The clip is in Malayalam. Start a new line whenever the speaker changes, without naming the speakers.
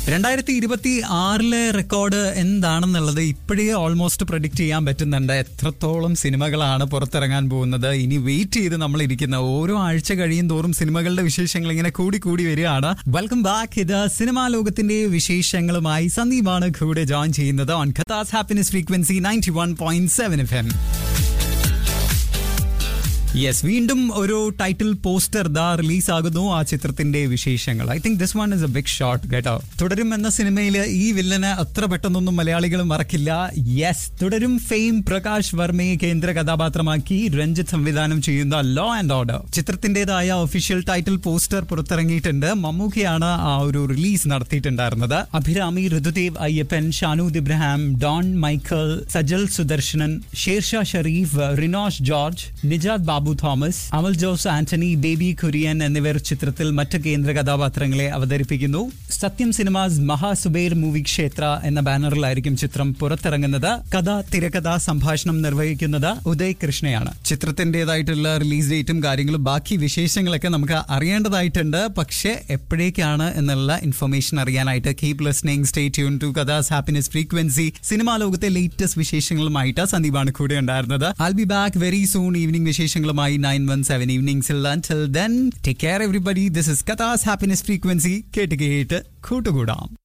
രണ്ടായിരത്തി ഇരുപത്തി ആറിലെ റെക്കോർഡ് എന്താണെന്നുള്ളത് ഇപ്പോഴേ ഓൾമോസ്റ്റ് പ്രഡിക്റ്റ് ചെയ്യാൻ പറ്റുന്നുണ്ട് എത്രത്തോളം സിനിമകളാണ് പുറത്തിറങ്ങാൻ പോകുന്നത് ഇനി വെയിറ്റ് ചെയ്ത് നമ്മൾ ഇരിക്കുന്ന ഓരോ ആഴ്ച കഴിയും തോറും സിനിമകളുടെ വിശേഷങ്ങൾ ഇങ്ങനെ കൂടി കൂടി വരികയാണ് വെൽക്കം ബാക്ക് ഇത് സിനിമാ ലോകത്തിന്റെ വിശേഷങ്ങളുമായി സന്ദീപാണ് കൂടെ ജോയിൻ ചെയ്യുന്നത് on Qatar's happiness frequency ninety one point seven F M yes വീണ്ടും ഒരു ടൈറ്റിൽ പോസ്റ്റർ ദാ റിലീസ് ആകുന്നു ആ ചിത്രത്തിന്റെ വിശേഷങ്ങൾ I think this one is a big shot കേട്ടോ തുടരും എന്ന സിനിമയിൽ ഈ വില്ലനെ അത്ര പെട്ടെന്നൊന്നും മലയാളികൾ മറക്കില്ല യെസ് തുടരും ഫെയിം പ്രകാശ് വർമ്മയെ കേന്ദ്ര കഥാപാത്രമാക്കി രഞ്ജിത്ത് സംവിധാനം ചെയ്യുന്ന ലോ ആൻഡ് ഓർഡർ ചിത്രത്തിന്റേതായ ഒഫീഷ്യൽ ടൈറ്റിൽ പോസ്റ്റർ പുറത്തിറങ്ങിയിട്ടുണ്ട് മമ്മൂക്കയാണ് ആ ഒരു റിലീസ് നടത്തിയിട്ടുണ്ടായിരുന്നത് Abhirami Rithudev Ayyappan Shanood Ibrahim Don Michael Sajal Sudarshanan Shersha Sharif Rinosh George Nijad Babu Thomas Amal Jose Antony Baby Kurian എന്നിവർ ചിത്രത്തിൽ മറ്റ് കേന്ദ്ര കഥാപാത്രങ്ങളെ അവതരിപ്പിക്കുന്നു സത്യം സിനിമാസ് മഹാസുബൈർ മൂവി ക്ഷേത്ര എന്ന ബാനറിലായിരിക്കും ചിത്രം പുറത്തിറങ്ങുന്നത് കഥ തിരക്കഥ സംഭാഷണം നിർവഹിക്കുന്നത് ഉദയ് കൃഷ്ണയാണ് ചിത്രത്തിന്റേതായിട്ടുള്ള റിലീസ് ഡേറ്റും കാര്യങ്ങളും ബാക്കി വിശേഷങ്ങളൊക്കെ നമുക്ക് അറിയേണ്ടതായിട്ടുണ്ട് പക്ഷേ എപ്പോഴേക്കാണ് എന്നുള്ള ഇൻഫർമേഷൻ അറിയാനായിട്ട് keep listening stay tune to Kathas happiness frequency cinema ലോകത്തെ ലേറ്റസ്റ്റ് വിശേഷങ്ങളുമായിട്ട് സന്ദീപാണ് കൂടെ ഉണ്ടായിരുന്നത് I be back very soon evening വിശേഷങ്ങളുമായി നയൻ വൺ സെവൻ ഈവനിംഗ്സിൽ until then take care everybody this is Kathas happiness frequency കേട്ട് കേട്ട് കൂട്ടുകൂടാം